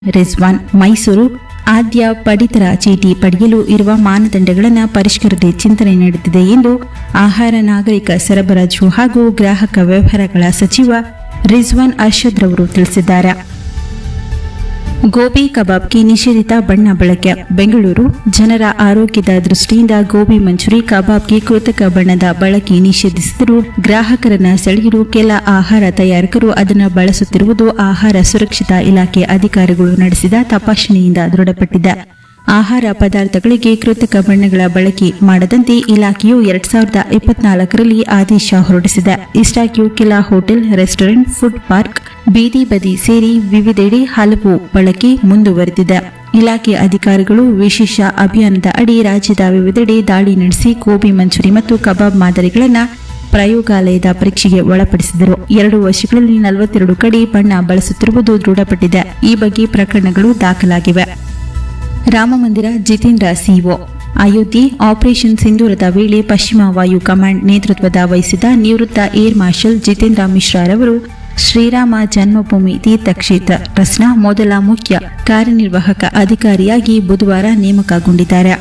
ರಿಜ್ವಾನ್ ಮೈಸೂರು ಆದ್ಯ ಪಡಿತರ ಚೀಟಿ ಪಡೆಯಲು ಇರುವ ಮಾನದಂಡಗಳನ್ನು ಪರಿಷ್ಕರಿಸದೆ ಚಿಂತನೆ ನಡೆದಿದೆ ಎಂದು ಆಹಾರ ನಾಗರಿಕ ಸರಬರಾಜು ಹಾಗೂ ಗ್ರಾಹಕ ವ್ಯವಹಾರಗಳ ಸಚಿವ ರಿಜ್ವಾನ್ ಅರ್ಷದ್ ರವರು ತಿಳಿಸಿದ್ದಾರೆ ಗೋಬಿ ಕಬಾಬ್ಗೆ ನಿಷೇಧಿತ ಬಣ್ಣ ಬಳಕೆ ಬೆಂಗಳೂರು ಜನರ ಆರೋಗ್ಯದ ದೃಷ್ಟಿಯಿಂದ ಗೋಬಿ ಮಂಚೂರಿ ಕಬಾಬ್ಗೆ ಕೃತಕ ಬಣ್ಣದ ಬಳಕೆ ನಿಷೇಧಿಸಿದರೂ ಗ್ರಾಹಕರನ್ನ ಸೆಳೆಯಲು ಕೆಲ ಆಹಾರ ತಯಾರಕರು ಅದನ್ನು ಬಳಸುತ್ತಿರುವುದು ಆಹಾರ ಸುರಕ್ಷತಾ ಇಲಾಖೆ ಅಧಿಕಾರಿಗಳು ನಡೆಸಿದ ತಪಾಸಣೆಯಿಂದ ದೃಢಪಟ್ಟಿದೆ ಆಹಾರ ಪದಾರ್ಥಗಳಿಗೆ ಕೃತಕ ಬಣ್ಣಗಳ ಬಳಕೆ ಮಾಡದಂತೆ ಇಲಾಖೆಯು ಎರಡ್ ಸಾವಿರದ ಇಪ್ಪತ್ನಾಲ್ಕರಲ್ಲಿ ಆದೇಶ ಹೊರಡಿಸಿದೆ ಇಷ್ಟಾಗಿಯೂ ಕೆಲ ಹೋಟೆಲ್ ರೆಸ್ಟೋರೆಂಟ್ ಫುಡ್ ಪಾರ್ಕ್ ಬೀದಿ ಬದಿ ಸೇರಿ ವಿವಿಧೆಡೆ ಹಲವು ಬಳಕೆ ಮುಂದುವರೆದಿದೆ ಇಲಾಖೆ ಅಧಿಕಾರಿಗಳು ವಿಶೇಷ ಅಭಿಯಾನದ ಅಡಿ ರಾಜ್ಯದ ವಿವಿಧೆಡೆ ದಾಳಿ ನಡೆಸಿ ಗೋಬಿ ಮಂಚೂರಿ ಮತ್ತು ಕಬಾಬ್ ಮಾದರಿಗಳನ್ನು ಪ್ರಯೋಗಾಲಯದ ಪರೀಕ್ಷೆಗೆ ಒಳಪಡಿಸಿದರು ಎರಡು ವರ್ಷಗಳಲ್ಲಿ ನಲವತ್ತೆರಡು ಕಡೆ ಬಣ್ಣ ಬಳಸುತ್ತಿರುವುದು ದೃಢಪಟ್ಟಿದೆ ಈ ಬಗ್ಗೆ ಪ್ರಕರಣಗಳು ದಾಖಲಾಗಿವೆ ರಾಮಮಂದಿರ ಜಿತೇಂದ್ರ ಸಿಒ ಅಯೋಧ್ಯೆ ಆಪರೇಷನ್ ಸಿಂಧೂರದ ವೇಳೆ ಪಶ್ಚಿಮ ವಾಯು ಕಮಾಂಡ್ ನೇತೃತ್ವದ ವಹಿಸಿದ ನಿವೃತ್ತ ಏರ್ ಮಾರ್ಷಲ್ ಜಿತೇಂದ್ರ ಮಿಶ್ರಾ ರವರು ಶ್ರೀರಾಮ ಜನ್ಮಭೂಮಿ ತೀರ್ಥಕ್ಷೇತ್ರ ಟ್ರಸ್ಟ್ನ ಮೊದಲ ಮುಖ್ಯ ಕಾರ್ಯನಿರ್ವಾಹಕ ಅಧಿಕಾರಿಯಾಗಿ ಬುಧವಾರ ನೇಮಕಗೊಂಡಿದ್ದಾರೆ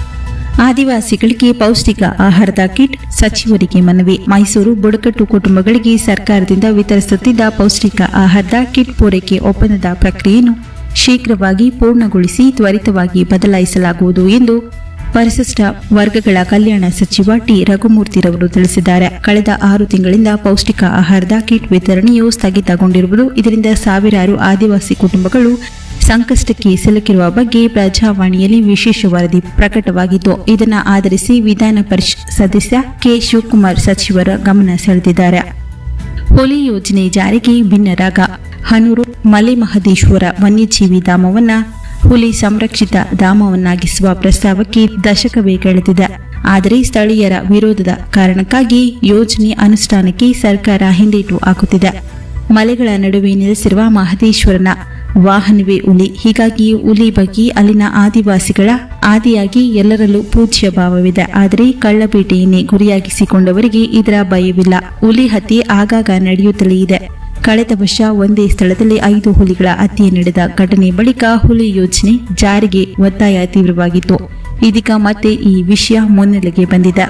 ಆದಿವಾಸಿಗಳಿಗೆ ಪೌಷ್ಟಿಕ ಆಹಾರದ ಕಿಟ್ ಸಚಿವರಿಗೆ ಮನವಿ ಮೈಸೂರು ಬುಡಕಟ್ಟು ಕುಟುಂಬಗಳಿಗೆ ಸರ್ಕಾರದಿಂದ ವಿತರಿಸುತ್ತಿದ್ದ ಪೌಷ್ಟಿಕ ಆಹಾರದ ಕಿಟ್ ಪೂರೈಕೆ ಒಪ್ಪಂದದ ಪ್ರಕ್ರಿಯೆಯನ್ನು ಶೀಘ್ರವಾಗಿ ಪೂರ್ಣಗೊಳಿಸಿ ತ್ವರಿತವಾಗಿ ಬದಲಾಯಿಸಲಾಗುವುದು ಎಂದು ಪರಿಶಿಷ್ಟ ವರ್ಗಗಳ ಕಲ್ಯಾಣ ಸಚಿವ ಟಿ ರಘುಮೂರ್ತಿರವರು ತಿಳಿಸಿದ್ದಾರೆ ಕಳೆದ ಆರು ತಿಂಗಳಿಂದ ಪೌಷ್ಟಿಕ ಆಹಾರದ ಕಿಟ್ ವಿತರಣೆಯು ಸ್ಥಗಿತಗೊಂಡಿರುವುದು ಇದರಿಂದ ಸಾವಿರಾರು ಆದಿವಾಸಿ ಕುಟುಂಬಗಳು ಸಂಕಷ್ಟಕ್ಕೆ ಸಿಲುಕಿರುವ ಬಗ್ಗೆ ಪ್ರಜಾವಾಣಿಯಲ್ಲಿ ವಿಶೇಷ ವರದಿ ಪ್ರಕಟವಾಗಿದ್ದು ಇದನ್ನು ಆಧರಿಸಿ ವಿಧಾನ ಪರಿಷತ್ ಸದಸ್ಯ ಕೆ ಶಿವಕುಮಾರ್ ಸಚಿವರ ಗಮನ ಸೆಳೆದಿದ್ದಾರೆ ಹುಲಿ ಯೋಜನೆ ಜಾರಿಗೆ ಭಿನ್ನರಾಗ ಹನೂರು ಮಲೆಮಹದೇಶ್ವರ ವನ್ಯಜೀವಿ ಧಾಮವನ್ನ ಹುಲಿ ಸಂರಕ್ಷಿತ ಧಾಮವನ್ನಾಗಿಸುವ ಪ್ರಸ್ತಾವಕ್ಕೆ ದಶಕವೇ ಕಳೆದಿದೆ ಆದರೆ ಸ್ಥಳೀಯರ ವಿರೋಧದ ಕಾರಣಕ್ಕಾಗಿ ಯೋಜನೆ ಅನುಷ್ಠಾನಕ್ಕೆ ಸರ್ಕಾರ ಹಿಂದೇಟು ಹಾಕುತ್ತಿದೆ ಮಲೆಗಳ ನಡುವೆ ನೆಲೆಸಿರುವ ಮಹದೇಶ್ವರನ ವಾಹನವೇ ಹುಲಿ ಹೀಗಾಗಿ ಹುಲಿ ಬಗ್ಗೆ ಅಲ್ಲಿನ ಆದಿವಾಸಿಗಳ ಆದಿಯಾಗಿ ಎಲ್ಲರಲ್ಲೂ ಪೂಜ್ಯ ಭಾವವಿದೆ ಆದರೆ ಕಳ್ಳಬೇಟೆಯನ್ನೇ ಗುರಿಯಾಗಿಸಿಕೊಂಡವರಿಗೆ ಇದರ ಭಯವಿಲ್ಲ ಹುಲಿ ಹತ್ಯೆ ಆಗಾಗ ನಡೆಯುತ್ತಲೇ ಇದೆ ಕಳೆದ ವರ್ಷ ಒಂದೇ ಸ್ಥಳದಲ್ಲಿ ಐದು ಹುಲಿಗಳ ಹತ್ಯೆ ನಡೆದ ಘಟನೆ ಬಳಿಕ ಹುಲಿ ಯೋಜನೆ ಜಾರಿಗೆ ಒತ್ತಾಯ ತೀವ್ರವಾಗಿತ್ತು ಇದೀಗ ಮತ್ತೆ ಈ ವಿಷಯ ಮುನ್ನೆಲೆಗೆ ಬಂದಿದೆ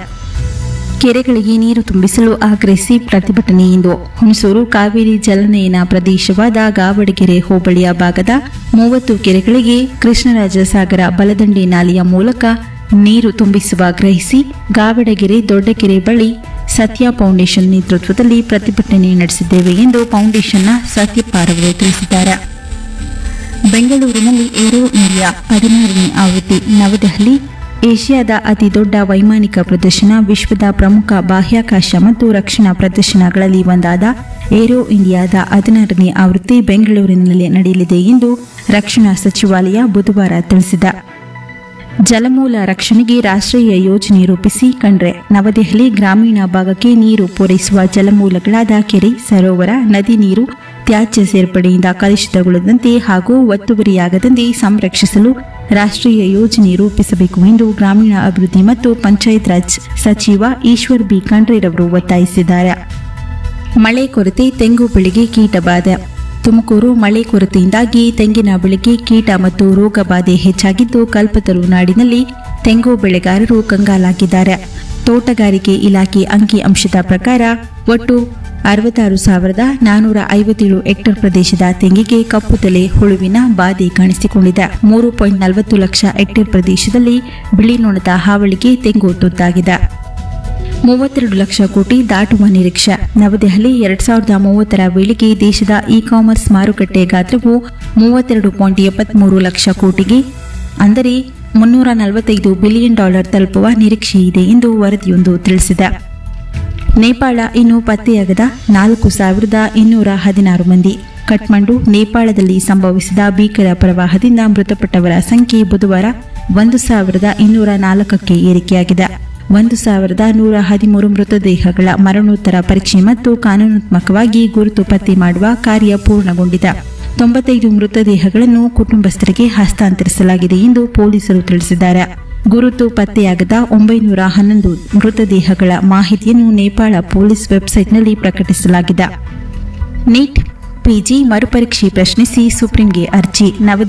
ಕೆರೆಗಳಿಗೆ ನೀರು ತುಂಬಿಸಲು ಆಗ್ರಹಿಸಿ ಪ್ರತಿಭಟನೆ ಇಂದು ಹುಣಸೂರು ಕಾವೇರಿ ಜಲನಯನ ಪ್ರದೇಶವಾದ ಗಾವಡಗೆರೆ ಹೋಬಳಿಯ ಭಾಗದ ಮೂವತ್ತು ಕೆರೆಗಳಿಗೆ ಕೃಷ್ಣರಾಜ ಸಾಗರ ಬಲದಂಡೆ ನಾಲೆಯ ಮೂಲಕ ನೀರು ತುಂಬಿಸುವ ಆಗ್ರಹಿಸಿ ಗಾವಡಗೆರೆ ದೊಡ್ಡಕೆರೆ ಬಳಿ ಸತ್ಯ ಫೌಂಡೇಶನ್ ನೇತೃತ್ವದಲ್ಲಿ ಪ್ರತಿಭಟನೆ ನಡೆಸಿದ್ದೇವೆ ಎಂದು ಫೌಂಡೇಶನ್ನ ಸತ್ಯಪಾರವರು ತಿಳಿಸಿದ್ದಾರೆ ಬೆಂಗಳೂರಿನಲ್ಲಿ ಏರೋ ಇಂಡಿಯಾ ಹದಿನಾರನೇ ಆವೃತ್ತಿ ನವದೆಹಲಿ ಏಷ್ಯಾದ ಅತಿ ದೊಡ್ಡ ವೈಮಾನಿಕ ಪ್ರದರ್ಶನ ವಿಶ್ವದ ಪ್ರಮುಖ ಬಾಹ್ಯಾಕಾಶ ಮತ್ತು ರಕ್ಷಣಾ ಪ್ರದರ್ಶನಗಳಲ್ಲಿ ಒಂದಾದ ಏರೋ ಇಂಡಿಯಾದ ಹದಿನಾರನೇ ಆವೃತ್ತಿ ಬೆಂಗಳೂರಿನಲ್ಲಿ ನಡೆಯಲಿದೆ ಎಂದು ರಕ್ಷಣಾ ಸಚಿವಾಲಯ ಬುಧವಾರ ತಿಳಿಸಿದೆ ಜಲಮೂಲ ರಕ್ಷಣೆಗೆ ರಾಷ್ಟ್ರೀಯ ಯೋಜನೆ ರೂಪಿಸಿ ಕಂಡ್ರೆ ನವದೆಹಲಿ ಗ್ರಾಮೀಣ ಭಾಗಕ್ಕೆ ನೀರು ಪೂರೈಸುವ ಜಲಮೂಲಗಳಾದ ಕೆರೆ ಸರೋವರ ನದಿ ನೀರು ತ್ಯಾಜ್ಯ ಸೇರ್ಪಡೆಯಿಂದ ಕಲುಷಿತಗೊಳ್ಳದಂತೆ ಹಾಗೂ ಒತ್ತುವರಿಯಾಗದಂತೆ ಸಂರಕ್ಷಿಸಲು ರಾಷ್ಟ್ರೀಯ ಯೋಜನೆ ರೂಪಿಸಬೇಕು ಎಂದು ಗ್ರಾಮೀಣ ಅಭಿವೃದ್ಧಿ ಮತ್ತು ಪಂಚಾಯತ್ ರಾಜ್ ಸಚಿವ ಈಶ್ವರ್ ಬಿ ಖಂಡ್ರೆರವರು ಒತ್ತಾಯಿಸಿದ್ದಾರೆ ಮಳೆ ಕೊರತೆ ತೆಂಗು ಬೆಳೆಗೆ ಕೀಟ ಬಾಧೆ ತುಮಕೂರು ಮಳೆ ಕೊರತೆಯಿಂದಾಗಿ ತೆಂಗಿನ ಬೆಳೆಗೆ ಕೀಟ ಮತ್ತು ರೋಗ ಬಾಧೆ ಹೆಚ್ಚಾಗಿದ್ದು ಕಲ್ಪತರು ನಾಡಿನಲ್ಲಿ ತೆಂಗು ಬೆಳೆಗಾರರು ಕಂಗಾಲಾಗಿದ್ದಾರೆ ತೋಟಗಾರಿಕೆ ಇಲಾಖೆ ಅಂಕಿ ಅಂಶದ ಪ್ರಕಾರ ಒಟ್ಟು ಅರವತ್ತಾರು ಸಾವಿರದ ನಾನೂರ ಐವತ್ತೇಳು ಹೆಕ್ಟೇರ್ ಪ್ರದೇಶದ ತೆಂಗಿಗೆ ಕಪ್ಪು ತಲೆ ಹುಳುವಿನ ಬಾಧೆ ಕಾಣಿಸಿಕೊಂಡಿದೆ ಮೂರು ಪಾಯಿಂಟ್ ನಲವತ್ತು ಲಕ್ಷ ಹೆಕ್ಟೇರ್ ಪ್ರದೇಶದಲ್ಲಿ ಬಿಳಿ ನೊಣದ ಹಾವಳಿಗೆ ತೆಂಗು ತುತ್ತಾಗಿದೆ ಮೂವತ್ತೆರಡು ಲಕ್ಷ ಕೋಟಿ ದಾಟುವ ನಿರೀಕ್ಷೆ ನವದೆಹಲಿ ಎರಡ್ ಸಾವಿರದ ಮೂವತ್ತರ ವೇಳೆಗೆ ದೇಶದ ಇ ಕಾಮರ್ಸ್ ಮಾರುಕಟ್ಟೆ ಗಾತ್ರವು ಮೂವತ್ತೆರಡು ಪಾಯಿಂಟ್ ಎಪ್ಪತ್ಮೂರು ಲಕ್ಷ ಕೋಟಿಗೆ ಅಂದರೆ ಮುನ್ನೂರ ನಲವತ್ತೈದು ಬಿಲಿಯನ್ ಡಾಲರ್ ತಲುಪುವ ನಿರೀಕ್ಷೆ ಇದೆ ಎಂದು ವರದಿಯೊಂದು ತಿಳಿಸಿದೆ ನೇಪಾಳ ಇನ್ನೂ ಪತ್ತೆಯಾಗದ ನಾಲ್ಕು ಸಾವಿರದ ಇನ್ನೂರ ಹದಿನಾರು ಮಂದಿ ಕಠ್ಮಂಡು ನೇಪಾಳದಲ್ಲಿ ಸಂಭವಿಸಿದ ಭೀಕರ ಪ್ರವಾಹದಿಂದ ಮೃತಪಟ್ಟವರ ಸಂಖ್ಯೆ ಬುಧವಾರ ಒಂದು ಸಾವಿರದ ಇನ್ನೂರ ನಾಲ್ಕಕ್ಕೆ ಏರಿಕೆಯಾಗಿದೆ ಒಂದು ಸಾವಿರದ ನೂರ ಹದಿಮೂರು ಮೃತದೇಹಗಳ ಮರಣೋತ್ತರ ಪರೀಕ್ಷೆ ಮತ್ತು ಕಾನೂನಾತ್ಮಕವಾಗಿ ಗುರುತು ಪತ್ತೆ ಮಾಡುವ ಕಾರ್ಯ ಪೂರ್ಣಗೊಂಡಿದೆ ತೊಂಬತ್ತೈದು ಮೃತದೇಹಗಳನ್ನು ಕುಟುಂಬಸ್ಥರಿಗೆ ಹಸ್ತಾಂತರಿಸಲಾಗಿದೆ ಎಂದು ಪೊಲೀಸರು ತಿಳಿಸಿದ್ದಾರೆ ಗುರುತು ಪತ್ತೆಯಾಗದ ಒಂಬೈನೂರ ಹನ್ನೊಂದು ಮೃತದೇಹಗಳ ಮಾಹಿತಿಯನ್ನು ನೇಪಾಳ ಪೊಲೀಸ್ ವೆಬ್ಸೈಟ್ನಲ್ಲಿ ಪ್ರಕಟಿಸಲಾಗಿದೆ ನೀಟ್ ಪಿಜಿ ಮರುಪರೀಕ್ಷೆ ಪ್ರಶ್ನಿಸಿ ಸುಪ್ರೀಂಗೆ ಅರ್ಜಿ ನವದೆಹಲಿ